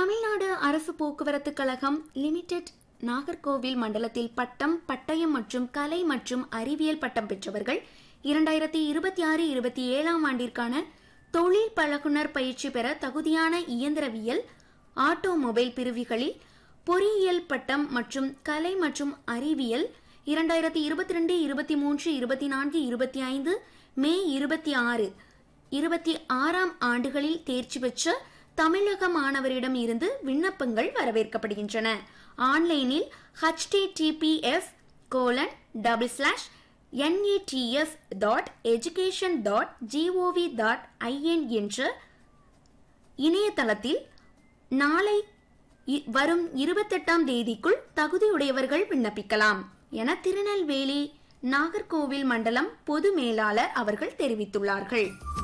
தமிழ்நாடு அரசு போக்குவரத்து கழகம் லிமிடெட் நாகர்கோவில் மண்டலத்தில் பட்டம் பட்டயம் மற்றும் கலை மற்றும் அறிவியல் பட்டம் பெற்றவர்கள் இரண்டாயிரத்தி இருபத்தி ஆறு இருபத்தி ஏழாம் ஆண்டிற்கான தொழில் பழகுனர் பயிற்சி பெற தகுதியான இயந்திரவியல் ஆட்டோமொபைல் பிரிவுகளில் பொறியியல் பட்டம் மற்றும் கலை மற்றும் அறிவியல் இரண்டாயிரத்தி இருபத்தி ரெண்டு இருபத்தி மூன்று இருபத்தி நான்கு இருபத்தி ஐந்து மே இருபத்தி ஆறு இருபத்தி ஆறாம் ஆண்டுகளில் தேர்ச்சி பெற்ற தமிழக மாணவரிடம் இருந்து விண்ணப்பங்கள் வரவேற்கப்படுகின்றன ஆன்லைனில் HTTPF colon double slash NATF dot education dot GOV dot IN என்ற இணையதளத்தில் நாளை இ- வரும் இருபத்தெட்டாம் தேதிக்குள் தகுதியுடையவர்கள் விண்ணப்பிக்கலாம் என திருநெல்வேலி நாகர்கோவில் மண்டலம் பொது மேலாளர் அவர்கள் தெரிவித்துள்ளார்கள்